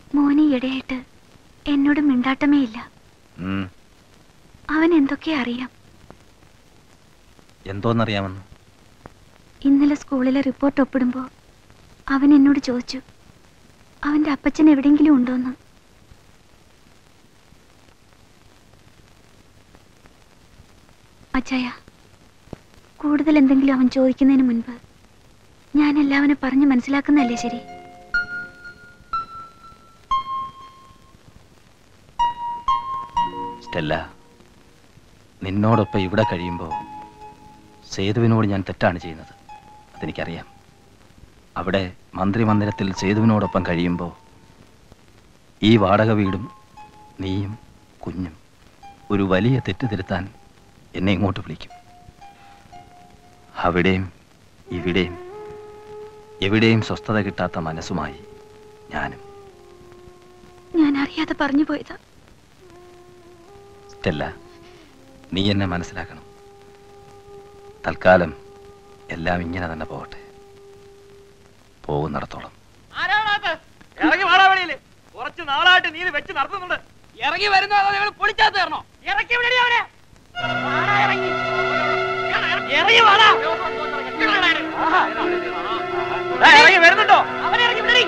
മോനെ ഇടയായിട്ട് എന്നോട് മിണ്ടാട്ടമേ ഇല്ല ഉം, അവൻ എന്തൊക്കെ അറിയാം എന്തോന്നറിയാമെന്ന് ഇന്നലെ സ്കൂളിലെ റിപ്പോർട്ട് ഒപ്പിടുമ്പോൾ അവൻ എന്നോട് ചോദിച്ചു അവന്റെ അപ്പച്ചൻ എവിടെയെങ്കിലും ഉണ്ടോന്ന് അച്ചായ കൂടുതൽ എന്തെങ്കിലും അവൻ ചോദിക്കുന്നതിന് മുൻപ് ഞാൻ എല്ലാവനെ പറഞ്ഞ് മനസ്സിലാക്കുന്നതല്ലേ ശരി സ്റ്റെല്ല നിന്നോടൊപ്പം ഇവിടെ കഴിയുമ്പോൾ സേതുവിനോട് ഞാൻ തെറ്റാണ് ചെയ്യുന്നത് അതെനിക്കറിയാം അവിടെ മന്ത്രിമന്ദിരത്തിൽ സേതുവിനോടൊപ്പം കഴിയുമ്പോൾ ഈ വാടക വീടും നീയും കുഞ്ഞും ഒരു വലിയ തെറ്റ് തിരുത്താൻ എന്നെ ഇങ്ങോട്ട് വിളിക്കും അവിടെയും ഇവിടെയും എവിടെയും സ്വസ്ഥത കിട്ടാത്ത മനസ്സുമായി ഞാനും ഞാൻ അറിയാതെ പറഞ്ഞു പോയതാ സ്റ്റെല്ല നീ എന്നെ മനസ്സിലാക്കണം തൽക്കാലം എല്ലാം ഇങ്ങനെ തന്നെ പോകട്ടെ പോകുന്നിടത്തോളം ആരാണത് ഇറങ്ങി വാടാ വെളിയില് കുറച്ച് നാളായിട്ട് നീ ഇത് വെച്ച് നടത്തുന്നുണ്ട് ഇറങ്ങി വരുന്നോ അതോ നിങ്ങൾ പൊളിച്ചാത്ത തരണോ ഇറക്കി വിടടി അവനെ വാടാ ഇറങ്ങി ഇറങ്ങി വാടാ ദാ ഇറങ്ങി വരുന്നുണ്ടോ അവനെ ഇറങ്ങി വിടടി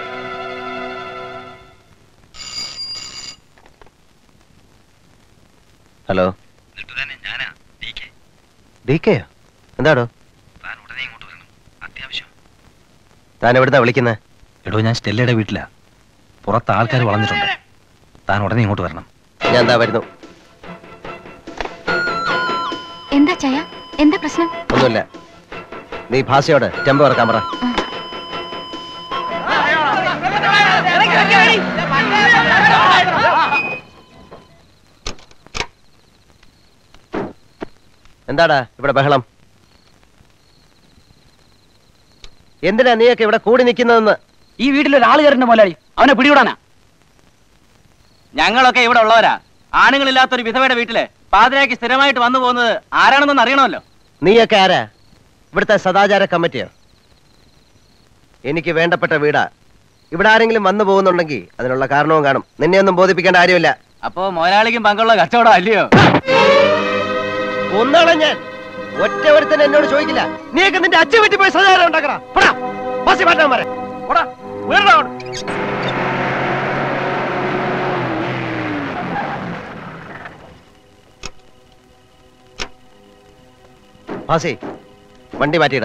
ഹലോ ഡി കെയോ എന്താടോ താൻ എവിടുന്നാ വിളിക്കുന്നത് എടോ ഞാൻ സ്റ്റെല്ലയുടെ വീട്ടിലാ പുറത്ത് ആൾക്കാർ വളഞ്ഞിട്ടുണ്ട് താൻ ഉടനെ ഇങ്ങോട്ട് വരണം ഞാൻ എന്താ വരുന്നു എന്താ ചായ എന്താ പ്രശ്നം ഒന്നുമില്ല നീ ഭാഷയോട് ടെമ്പോ ഇറക്കാൻ പറ ഇറങ്ങി വെക്കടി എന്താടാ ഇവിടെ ബഹളം എന്തിനാ നീയൊക്കെ ഇവിടെ കൂടി നിൽക്കുന്നതെന്ന് ഈ വീട്ടിൽ ഒരാൾ കയറുന്ന മുതലാളി അവനെ പിടികൂടാനാ ഞങ്ങളൊക്കെ ഇവിടെ ഉള്ളവരാ ആണുങ്ങളില്ലാത്തൊരു വിധവയുടെ വീട്ടില് പാതിരാക്കി സ്ഥിരമായിട്ട് വന്നു പോകുന്നത് ആരാണെന്നൊന്ന് അറിയണമല്ലോ നീയൊക്കെ ആരാ ഇവിടുത്തെ സദാചാര കമ്മിറ്റിയോ എനിക്ക് വേണ്ടപ്പെട്ട വീടാ ഇവിടെ ആരെങ്കിലും വന്നു പോകുന്നുണ്ടെങ്കിൽ അതിനുള്ള കാരണവും കാണും നിന്നെ ഒന്നും ബോധിപ്പിക്കേണ്ട കാര്യമില്ല അപ്പോ മുതലാളിക്കും പങ്കുള്ള കച്ചവടം അല്ലയോ ഒന്നാളെ ഞാൻ ഒറ്റ ഒരുത്തൻ എന്നോട് ചോദിക്കില്ല നീയൊക്കെ നിന്റെ അച്ഛൻ വീട്ടിൽ പോയി സദാചാരം ഉണ്ടാക്കടാ പോടാ, ബസ്സിൽ മാറ്റാൻ പറ പോടാ, വീടെടാ അവിടെ. ഭാസി വണ്ടി മാറ്റിയിട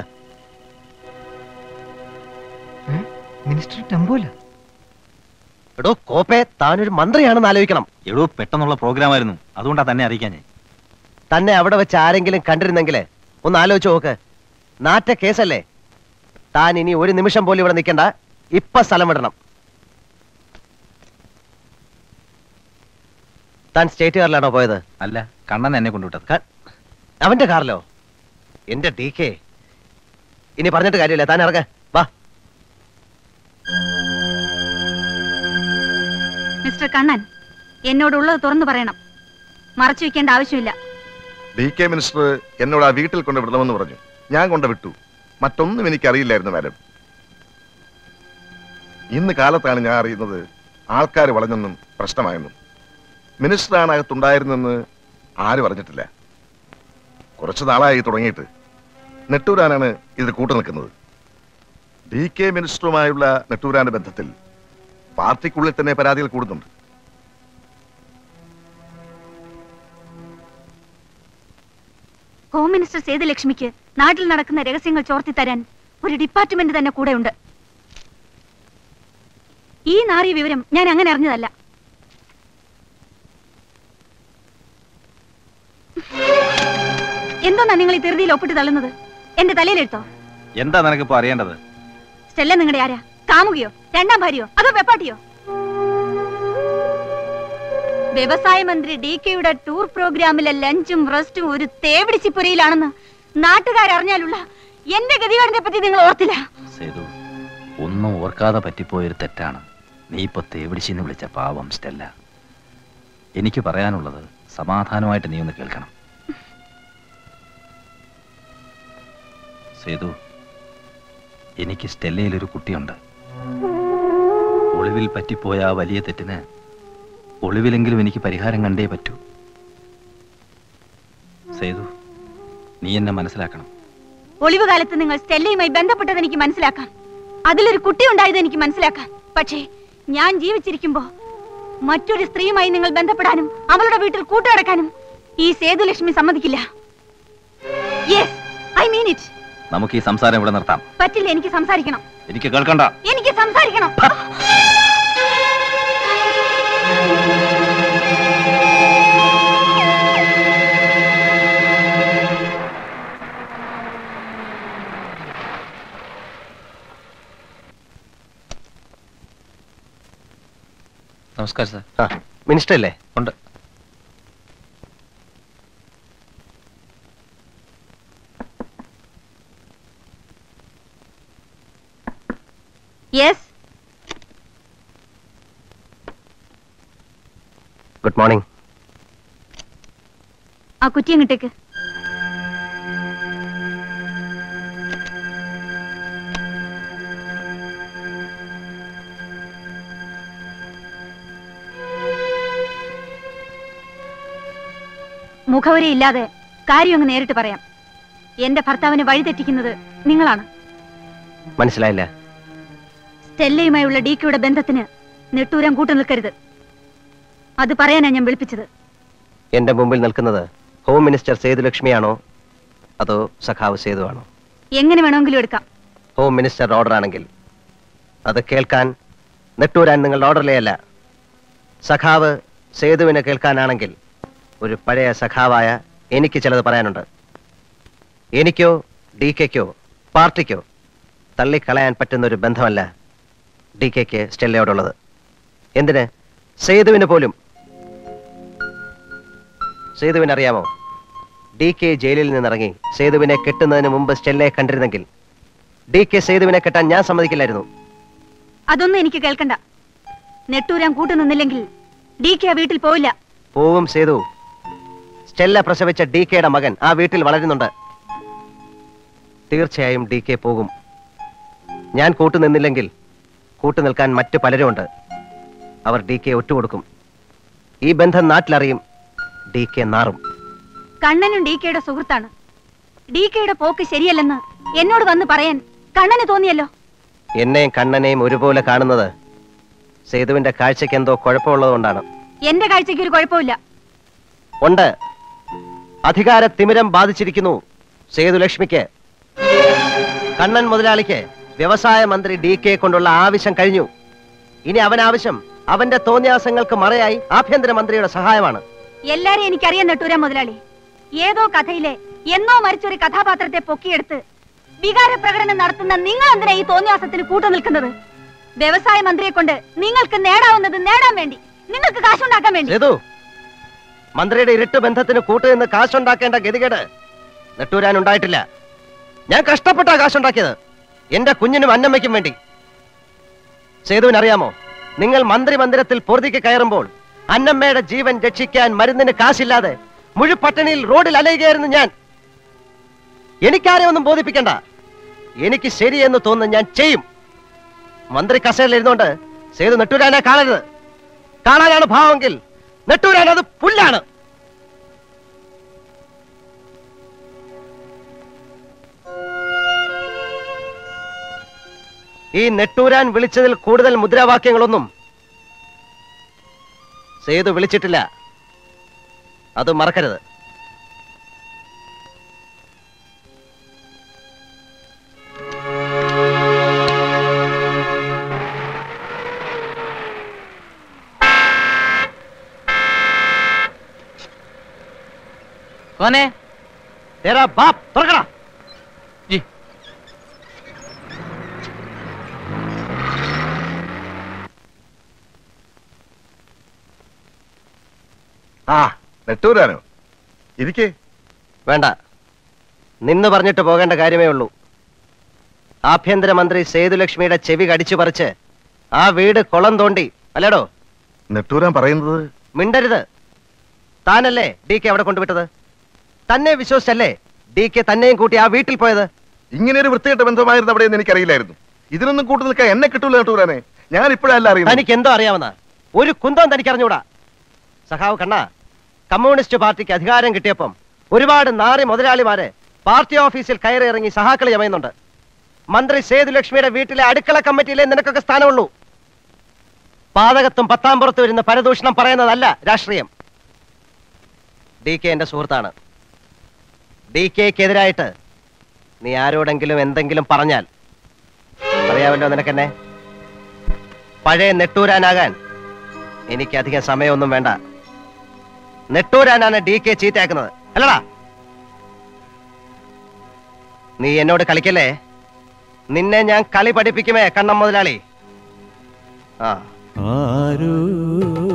മിനിസ്റ്റർ ടെമ്പോല എടോ കോപ്പെ താനൊരു മന്ത്രിയാണെന്ന് ആലോചിക്കണം എടോ പെട്ടെന്നുള്ള പ്രോഗ്രാമായിരുന്നു അതുകൊണ്ടാ തന്നെ അറിയിക്കാൻ ഞാൻ തന്നെ അവിടെ വെച്ച് ആരെങ്കിലും കണ്ടിരുന്നെങ്കിൽ ഒന്ന് ആലോചിച്ച് നോക്ക് നാറ്റ കേസല്ലേ താൻ ഇനി ഒരു നിമിഷം പോലും ഇവിടെ നിൽക്കണ്ട ഇപ്പൊ സ്ഥലം വിടണം താൻ സ്റ്റേറ്റ് കാറിലാണോ പോയത് അല്ല കണ്ണൻ എന്നെ കൊണ്ടുവിട്ടത് ക- അവന്റെ കാറിലോ എന്റെ ഡി കെ ഇനി പറഞ്ഞിട്ട് കാര്യമില്ല താൻ ഇറങ്ങ വാ മിസ്റ്റർ കണ്ണൻ എന്നോടുള്ളത് തുറന്നു പറയണം മറച്ചു വെക്കേണ്ട ആവശ്യമില്ല ഡി കെ മിനിസ്റ്റർ എന്നോട് ആ വീട്ടിൽ കൊണ്ട് വിടണമെന്ന് പറഞ്ഞു ഞാൻ കൊണ്ട് വിട്ടു മറ്റൊന്നും എനിക്കറിയില്ലായിരുന്നു മാഡം ഇന്ന് കാലത്താണ് ഞാൻ അറിയുന്നത് ആൾക്കാർ വളഞ്ഞെന്നും പ്രശ്നമായെന്നും മിനിസ്റ്ററാണ് അകത്തുണ്ടായിരുന്നെന്ന് ആരും അറിഞ്ഞിട്ടില്ല കുറച്ചു നാളായി തുടങ്ങിയിട്ട് നെട്ടൂരാനാണ് ഇതിൽ കൂട്ടു നിൽക്കുന്നത് ഡി കെ മിനിസ്റ്ററുമായുള്ള നെട്ടൂരാന്റെ ബന്ധത്തിൽ പാർട്ടിക്കുള്ളിൽ തന്നെ പരാതികൾ കൂടുന്നുണ്ട് ഹോം മിനിസ്റ്റർ സേതുലക്ഷ്മിക്ക് നാട്ടിൽ നടക്കുന്ന രഹസ്യങ്ങൾ ചോർത്തി തരാൻ ഒരു ഡിപ്പാർട്ട്മെന്റ് തന്നെ കൂടെയുണ്ട് ഈ നാറിയ വിവരം ഞാൻ അങ്ങനെ അറിഞ്ഞതല്ല എന്തോന്നാ നിങ്ങൾ ഈ ധൃതിയിൽ ഒപ്പിട്ട് തള്ളുന്നത് എന്റെ തലയിലെടുത്തോ എന്താ നിനക്കിപ്പോ അറിയേണ്ടത് സ്റ്റെല്ല നിങ്ങളുടെ ആരാ കാമുകയോ രണ്ടാം ഭാര്യയോ അതോ വെപ്പാട്ടിയോ വ്യവസായ മന്ത്രി ഡി കെയുടെ ടൂർ പ്രോഗ്രാമിലെ ലഞ്ചും റെസ്റ്റും ഒരു തേവിടിച്ചിപ്പുരയിലാണെന്ന് നാട്ടുകാരറിഞ്ഞാലുള്ള എന്റെ ഗതികേടിനെ പറ്റി നിങ്ങൾ ഓർത്തില്ല സേതു ഒന്നും ഓർക്കാതെ പറ്റിപ്പോയൊരു തെറ്റാണ് നീ ഇപ്പൊ തേവിടിച്ചിന്ന് വിളിച്ച പാവം സ്റ്റെല്ല എനിക്ക് പറയാനുള്ളത് സമാധാനമായിട്ട് നീ ഒന്ന് കേൾക്കണം സേതു എനിക്ക് സ്റ്റെല്ലയിൽ ഒരു കുട്ടിയുണ്ട് ഒളിവിൽ പറ്റിപ്പോയ ആ വലിയ തെറ്റിന് ഒളിവിലെങ്കിലും എനിക്ക് പരിഹാരം കണ്ടേ പറ്റൂ സേതു നീ എന്നെ മനസ്സിലാക്കണം ഒളിവ് കാലത്ത് നിങ്ങൾ സ്റ്റെല്ലയുമായി ബന്ധപ്പെട്ടത് എനിക്ക് മനസ്സിലാക്കാം അതിലൊരു കുട്ടി ഉണ്ടായത് എനിക്ക് മനസ്സിലാക്കാം പക്ഷേ ഞാൻ ജീവിച്ചിരിക്കുമ്പോ മറ്റൊരു സ്ത്രീയുമായി നിങ്ങൾ ബന്ധപ്പെടാനും അവളുടെ വീട്ടിൽ കൂട്ടുകിടക്കാനും ഈ സേതുലക്ഷ്മി സമ്മതിക്കില്ല യെസ് ഐ മീൻ ഇറ്റ് നമുക്ക് ഈ സംസാരം ഇവിടെ നിർത്താം പറ്റില്ല എനിക്ക് സംസാരിക്കണം എനിക്ക് കേൾക്കണ്ട എനിക്ക് സംസാരിക്കണം നമസ്കാരം സാർ ആ മിനിസ്റ്റർ അല്ലേ ഉണ്ട് യെസ് ഗുഡ് മോർണിംഗ് ആ കുറ്റി അങ്ങോട്ടേക്ക് മുഖവരയില്ലാതെ കാര്യം അങ്ങ് നേരിട്ട് പറയാം എന്റെ ഭർത്താവിനെ വഴിതെറ്റിക്കുന്നത് നിങ്ങളാണ് മനസ്സിലായില്ല സ്റ്റെല്ലയുമായുള്ള ഡിക്കയുടെ ബന്ധത്തിന് നെട്ടൂരം കൂട്ടു നിൽക്കരുത് അത് പറയാനാ ഞാൻ വിളിപ്പിച്ചത് എന്റെ മുമ്പിൽ നിൽക്കുന്നത് ഹോം മിനിസ്റ്റർ സേതുലക്ഷ്മിയാണോ അതോ സഖാവ് സേതു ആണോ എങ്ങനെ വേണമെങ്കിലും എടുക്കാം ഹോം മിനിസ്റ്റർ ഓർഡർ ആണെങ്കിൽ അത് കേൾക്കാൻ നെട്ടൂരാൻ നിങ്ങളുടെ ഓർഡറിലേ അല്ല സഖാവ് സേതുവിനെ കേൾക്കാനാണെങ്കിൽ ഒരു പഴയ സഖാവായ എനിക്ക് ചിലത് പറയാനുണ്ട് എനിക്കോ ഡി കെക്കോ പാർട്ടിക്കോ തള്ളിക്കളയാൻ പറ്റുന്ന ഒരു ബന്ധമല്ല ഡി കെക്ക് സ്റ്റെല്ലയോടുള്ളത് എന്തിന് സേതുവിന് പോലും സേതുവിന് അറിയാമോ ഡി കെ ജയിലിൽ നിന്നിറങ്ങി സേതുവിനെ കെട്ടുന്നതിന് മുമ്പ് സ്റ്റെല്ലയെ കണ്ടിരുന്നെങ്കിൽ ഡി കെ സേതുവിനെ കെട്ടാൻ ഞാൻ സമ്മതിക്കില്ലായിരുന്നു അതൊന്നും എനിക്ക് കേൾക്കണ്ട നെട്ടൂരാൻ കൂട്ടു നിന്നില്ലെങ്കിൽ ഡി കെ ആ വീട്ടിൽ പോവില്ല പോവും സേതു സ്റ്റെല്ല പ്രസവിച്ച ഡി കെയുടെ മകൻ ആ വീട്ടിൽ വളരുന്നുണ്ട് തീർച്ചയായും ഡി കെ പോകും ഞാൻ കൂട്ടു നിന്നില്ലെങ്കിൽ കൂട്ടു നിൽക്കാൻ മറ്റു പലരുമുണ്ട് അവർ ഡി കെ ഒറ്റുകൊടുക്കും ഈ ബന്ധം നാട്ടിലറിയും ഡി കെ നാറും കണ്ണനും ഡി കെയുടെ സുഹൃത്താണ് ഡി കെയുടെ പോക്ക് ശരിയല്ലെന്ന് എന്നോട് വന്ന് പറയാൻ കണ്ണന് തോന്നിയല്ലോ എന്നെയും കണ്ണനെയും ഒരുപോലെ കാണുന്നത് സേതുവിന്റെ കാഴ്ചയ്ക്ക് എന്തോ കുഴപ്പമുള്ളതുകൊണ്ടാണ് എന്റെ കാഴ്ചയ്ക്ക് ഒരു കുഴപ്പമില്ല ഉണ്ട് അധികാര തിമിരം ബാധിച്ചിരിക്കുന്നു സേതുലക്ഷ്മിക്ക് കണ്ണൻ മുതലാളിക്ക് വ്യവസായ മന്ത്രി ഡി കെ കൊണ്ടുള്ള ആവശ്യം കഴിഞ്ഞു ഇനി അവൻ ആവശ്യം അവന്റെ തോന്നിയാസങ്ങൾക്ക് മറയായി ആഭ്യന്തര മന്ത്രിയുടെ സഹായമാണ് എല്ലാരും എനിക്കറിയാൻ നെട്ടൂരാൻ മുതലാളി ഏതോ കഥയിലെ എന്നോ മരിച്ചൊരു കഥാപാത്രത്തെ പൊക്കിയെടുത്ത് വികാര പ്രകടനം നടത്തുന്ന നിങ്ങൾ എന്തിനാ ഈ തോന്നിയാസത്തിന് കൂട്ടു നിൽക്കുന്നത് വ്യവസായ മന്ത്രിയെ കൊണ്ട് നിങ്ങൾക്ക് നേടാവുന്നത് നേടാൻ വേണ്ടി നിങ്ങൾക്ക് കാശുണ്ടാക്കാൻ വേണ്ടി സേതു മന്ത്രിയുടെ ഇരുട്ട് ബന്ധത്തിന് കൂട്ടുനിന്ന് കാശുണ്ടാക്കേണ്ട ഗതികേട് നെട്ടൂരാൻ ഉണ്ടായിട്ടില്ല ഞാൻ കഷ്ടപ്പെട്ടാ കാശുണ്ടാക്കിയത് എന്റെ കുഞ്ഞിനും അന്നമ്മയ്ക്കും വേണ്ടി സേതുവിനറിയാമോ നിങ്ങൾ മന്ത്രി മന്ദിരത്തിൽ പൊറുതിക്ക് കയറുമ്പോൾ അന്നമ്മയുടെ ജീവൻ രക്ഷിക്കാൻ മരുന്നിന് കാശില്ലാതെ മുഴുപട്ടണിയിൽ റോഡിൽ അലയുകയായിരുന്നു ഞാൻ എനിക്കാരെ ഒന്നും ബോധിപ്പിക്കണ്ട എനിക്ക് ശരിയെന്ന് തോന്നുന്നു ഞാൻ ചെയ്യും മന്ത്രി കസേരയിൽ ഇരുന്നുകൊണ്ട് സേതു നെട്ടൂരാനെ കാണരുത് കാണാനാണ് ഭാവമെങ്കിൽ നെട്ടൂരാൻ അത് പുല്ലാണ് ഈ നെട്ടൂരാൻ വിളിച്ചതിൽ കൂടുതൽ മുദ്രാവാക്യങ്ങളൊന്നും സേതു വിളിച്ചിട്ടില്ല അത് മറക്കരുത് കോനെ തേരാ ബാപ്പ് തുറക്കടാ ജി ആ നെട്ടൂരാനോ ഇരിക്കേ വേണ്ട നിന്ന് പറഞ്ഞിട്ട് പോകേണ്ട കാര്യമേ ഉള്ളൂ ആഭ്യന്തരമന്ത്രി സേതുലക്ഷ്മിയുടെ ചെവി കടിച്ചു പറിച്ച് ആ വീട് കുളം തോണ്ടി അല്ലേടോ നെട്ടൂരാൻ പറയുന്നത് മിണ്ടരുത് താനല്ലേ ഡി കെ അവിടെ കൊണ്ടുവിട്ടത് തന്നെ വിശ്വസിച്ചല്ലേ ഡി കെ തന്നെയും കൂട്ടി ആ വീട്ടിൽ പോയത് ഇങ്ങനെ ഒരു വൃത്തികെട്ട ബന്ധമായിരുന്നു അവിടെ എന്ന് എനിക്കറിയില്ലായിരുന്നു ഇതിനൊന്നും കൂട്ടു നിൽക്കാൻ എന്നെ കിട്ടൂല നെട്ടൂരാനെ ഞാൻ ഇപ്പോഴല്ല അറിയുന്നത് തനിക്ക് എന്തോ അറിയാമെന്ന ഒരു കുന്തം തനിക്ക് അറിഞ്ഞൂടാ സഖാവ് കണ്ണ കമ്മ്യൂണിസ്റ്റ് പാർട്ടിക്ക് അധികാരം കിട്ടിയപ്പം ഒരുപാട് നാറി മുതലാളിമാരെ പാർട്ടി ഓഫീസിൽ കയറി ഇറങ്ങി സഹാക്കളി ചമയുന്നുണ്ട് മന്ത്രി സേതുലക്ഷ്മിയുടെ വീട്ടിലെ അടുക്കള കമ്മിറ്റിയിലെ നിനക്കൊക്കെ സ്ഥാനമുള്ളൂ പാതകത്തും പത്താം പുറത്ത് വരുന്ന പരദൂഷണം പറയുന്നതല്ല രാഷ്ട്രീയം ഡി കെ എന്റെ സുഹൃത്താണ് ഡി കെക്കെതിരായിട്ട് നീ ആരോടെങ്കിലും എന്തെങ്കിലും പറഞ്ഞാൽ അറിയാമല്ലോ നിനക്കെന്നെ പഴയ നെട്ടൂരാനാകാൻ എനിക്ക് അധികം സമയമൊന്നും വേണ്ട നെട്ടൂരാനാണ് ഡി കെ ചീത്തയാക്കുന്നത് അല്ലടാ നീ എന്നോട് കളിക്കല്ലേ നിന്നെ ഞാൻ കളി പഠിപ്പിക്കുമേ കണ്ണം മുതലാളി ആ ആരോ